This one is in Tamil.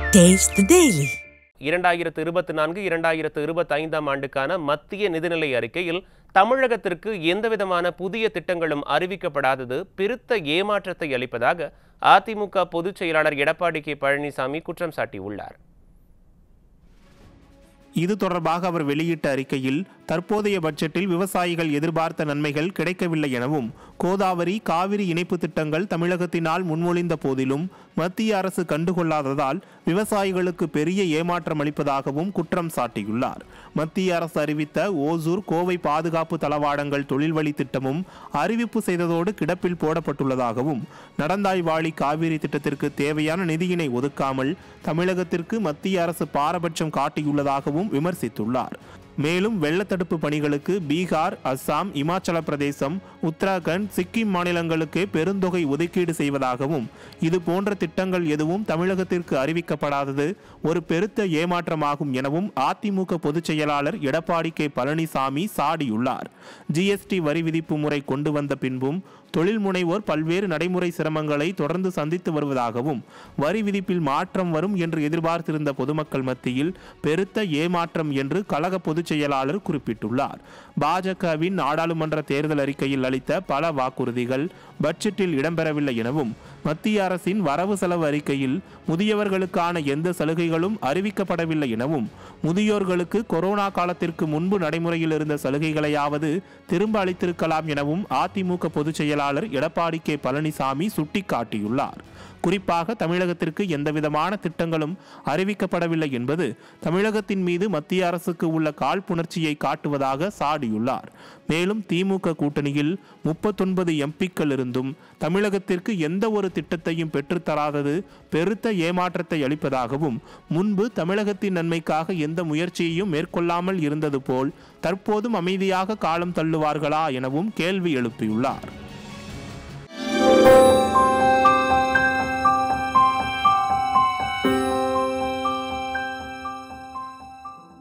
Taste the Daily. இரண்டாயிரத்து இருபத்தி நான்கு இரண்டாயிரத்து இருபத்தி ஐந்தாம் ஆண்டுக்கான மத்திய நிதிநிலை அறிக்கையில் தமிழகத்திற்கு எந்தவிதமான புதிய திட்டங்களும் அறிவிக்கப்படாதது பெருத்த ஏமாற்றத்தை அளிப்பதாக அதிமுக பொதுச் செயலாளர் எடப்பாடி கே பழனிசாமி குற்றம் சாட்டியுள்ளார் இது தொடர்பாக அவர் வெளியிட்ட அறிக்கையில் தற்போதைய பட்ஜெட்டில் விவசாயிகள் எதிர்பார்த்த நன்மைகள் கிடைக்கவில்லை எனவும் கோதாவரி காவிரி இணைப்பு திட்டங்கள் தமிழகத்தினால் முன்மொழிந்த போதிலும் மத்திய அரசு கண்டுகொள்ளாததால் விவசாயிகளுக்கு பெரிய ஏமாற்றம் அளிப்பதாகவும் குற்றம் சாட்டியுள்ளார் மத்திய அரசு அறிவித்த ஓசூர் கோவை பாதுகாப்பு தளவாடங்கள் தொழில்வழி திட்டமும் அறிவிப்பு செய்ததோடு கிடப்பில் போடப்பட்டுள்ளதாகவும் நடந்தாய்வாளி காவிரி திட்டத்திற்கு தேவையான நிதியினை ஒதுக்காமல் தமிழகத்திற்கு மத்திய அரசு பாரபட்சம் காட்டியுள்ளதாகவும் விமர்சித்துள்ளார் மேலும் வெள்ளத்தடுப்பு பணிகளுக்கு பீகார் அஸ்ஸாம் இமாச்சல பிரதேசம் உத்தராகண்ட் சிக்கிம் மாநிலங்களுக்கு பெருந்தொகை ஒதுக்கீடு செய்வதாகவும் இது போன்ற திட்டங்கள் எதுவும் தமிழகத்திற்கு அறிவிக்கப்படாதது ஒரு பெருத்த ஏமாற்றமாகும் எனவும் அதிமுக பொதுச் செயலாளர் எடப்பாடி கே பழனிசாமி சாடியுள்ளார் ஜிஎஸ்டி வரி விதிப்பு முறை கொண்டு வந்த பின்பும் தொழில் முனைவோர் பல்வேறு நடைமுறை சிரமங்களை தொடர்ந்து சந்தித்து வருவதாகவும் வரி விதிப்பில் மாற்றம் வரும் என்று எதிர்பார்த்திருந்த பொதுமக்கள் மத்தியில் பெருத்த ஏமாற்றம் என்று கழக பொதுச் செயலாளர் குறிப்பிட்டுள்ளார் பாஜகவின் நாடாளுமன்ற தேர்தல் அறிக்கையில் அளித்த பல வாக்குறுதிகள் பட்ஜெட்டில் இடம்பெறவில்லை எனவும் மத்திய அரசின் வரவு செலவு அறிக்கையில் முதியவர்களுக்கான எந்த சலுகைகளும் அறிவிக்கப்படவில்லை எனவும் முதியோர்களுக்கு கொரோனா காலத்திற்கு முன்பு நடைமுறையில் இருந்த சலுகைகளையாவது திரும்ப அளித்திருக்கலாம் எனவும் அதிமுக பொதுச் செயலாளர் எடப்பாடி கே பழனிசாமி சுட்டிக்காட்டியுள்ளார் குறிப்பாக தமிழகத்திற்கு எந்தவிதமான திட்டங்களும் அறிவிக்கப்படவில்லை என்பது தமிழகத்தின் மீது மத்திய அரசுக்கு உள்ள காழ்ப்புணர்ச்சியை காட்டுவதாக சாடியுள்ளார் மேலும் திமுக கூட்டணியில் முப்பத்தொன்பது எம்பிக்கள் இருந்தும் தமிழகத்திற்கு எந்த ஒரு திட்டத்தையும் பெற்றுத்தராதது பெருத்த ஏமாற்றத்தை அளிப்பதாகவும் முன்பு தமிழகத்தின் நன்மைக்காக எந்த முயற்சியையும் மேற்கொள்ளாமல் இருந்தது போல் தற்போதும் அமைதியாக காலம் தள்ளுவார்களா எனவும் கேள்வி எழுப்பியுள்ளார்